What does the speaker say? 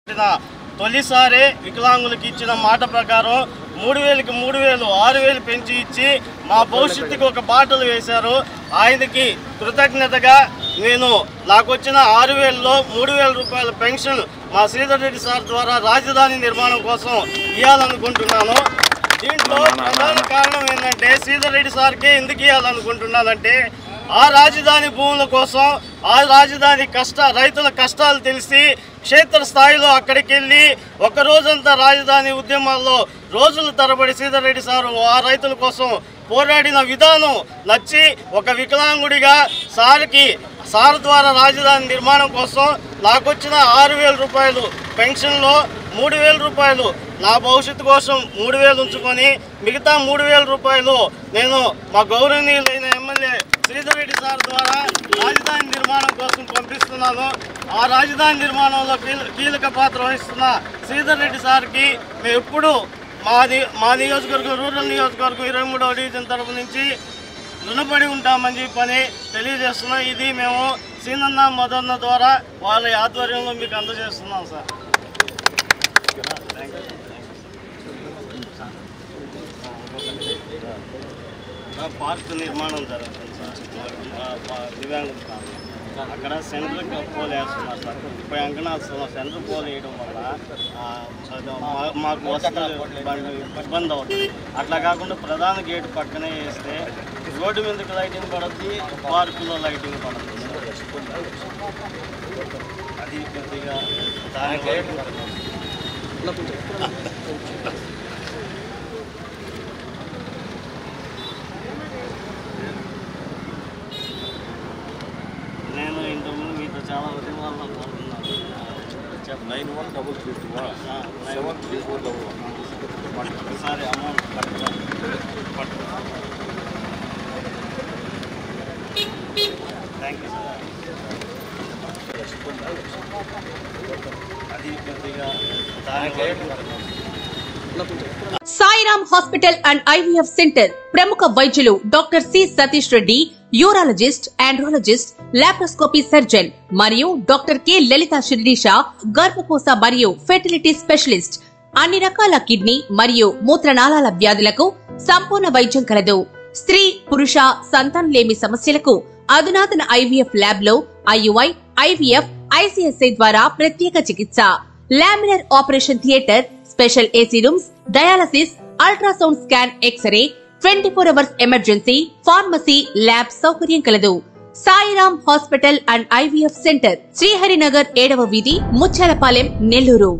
పెట్టిన తొలిసారి వికలాంగులకు ఇచ్చిన మాట ప్రకారం మూడు వేలకి మూడు వేలు ఆరు వేలు పెంచి ఇచ్చి మా భవిష్యత్తుకి ఒక బాటలు వేశారు ఆయనకి కృతజ్ఞతగా నేను నాకు వచ్చిన ఆరు వేలలో మూడు వేల రూపాయల పెన్షన్ మా శ్రీధర్ రెడ్డి సార్ ద్వారా రాజధాని నిర్మాణం కోసం ఇవ్వాలనుకుంటున్నాను దీంట్లో ప్రధాన కారణం ఏంటంటే శ్రీధర్ రెడ్డి సార్కే ఎందుకు ఇవ్వాలనుకుంటున్నానంటే ఆ రాజధాని భూముల కోసం ఆ రాజధాని కష్ట రైతుల కష్టాలు తెలిసి క్షేత్ర స్థాయిలో అక్కడికి వెళ్ళి ఒక రోజంతా రాజధాని ఉద్యమాల్లో రోజుల తరబడి శ్రీధర్ రెడ్డి సారు ఆ రైతుల కోసం పోరాడిన విధానం నచ్చి ఒక వికలాంగుడిగా సార్కి సార్ ద్వారా రాజధాని నిర్మాణం కోసం నాకు వచ్చిన ఆరు వేల రూపాయలు పెన్షన్లో మూడు వేల రూపాయలు నా భవిష్యత్తు కోసం మూడు వేలు ఉంచుకొని మిగతా మూడు వేల రూపాయలు నేను మా గౌరవనీయులైన ఎమ్మెల్యే శ్రీధర్ రెడ్డి సార్ ద్వారా రాజధాని నిర్మాణం కోసం పంపిస్తున్నాను ఆ రాజధాని నిర్మాణంలో కీల- కీలక పాత్ర వహిస్తున్న శ్రీధర్ రెడ్డి సార్కి మేము ఎప్పుడు మాది మా నియోజకవర్గం రూరల్ నియోజకవర్గం ఇరవై మూడవ డివిజన్ తరపు నుంచి రుణపడి ఉంటామని చెప్పని తెలియజేస్తున్నాం ఇది మేము సీనన్న మదన్న ద్వారా వాళ్ళ ఆధ్వర్యంలో మీకు అందజేస్తున్నాం సార్ పార్క్ నిర్మాణం జరుగుతుంది సార్ మా- మా దివ్యాంగుల కాలనీ. అక్కడ సెంటర్ పోల్ వేస్తున్నారు సార్ ముప్పై అంకణాలు సెంటర్ పోల్ వేయడం వల్ల ఆ, అది మా- మాకు వసతులు ఇబ్బంది ఇబ్బంది అవుతుంది అట్లా కాకుండా ప్రధాన గేట్ పక్కనే వేస్తే రోడ్డు మీదకి లైటింగ్ పడుద్ది పార్కులో లైటింగ్ పడుతుంది అది కొద్దిగా దానికి నేను ఇంతకుముందు మీతో చాలా ఉద్యమాల్లో పాల్గొన్నాను చెప్పండి nine one double three two seven three four double one ఒకసారి అమౌంట్ కట్టడం థ్యాంక్ యూ సార్ అది కొద్దిగా దానికి Sairam hospital and IVF centre ప్రముఖ వైద్యులు doctor C Satish Reddy urologist andrologist laparoscopy surgeon మరియు డాక్టర్ కె లలిత శిరీష గర్భకోశ మరియు ఫెర్టిలిటీ స్పెషలిస్ట్ అన్ని రకాల కిడ్నీ మరియు మూత్రనాళాల వ్యాధులకు సంపూర్ణ వైద్యం కలదు స్త్రీ పురుష సంతానలేమి సమస్యలకు అధునాతన ఐవీఎఫ్ ల్యాబ్ లో ఐయుఐ ఐవీఎఫ్ ఐసీఎస్ఐ ద్వారా ప్రత్యేక చికిత్స laminar operation theatre special AC rooms dialysis ultrasound scan x ray twenty four hours emergency pharmacy lab సౌకర్యం కలదు Sairam hospital and IVF centre Sriharinagar ఏడవ వీధి ముచ్చాలపాలెం నెల్లూరు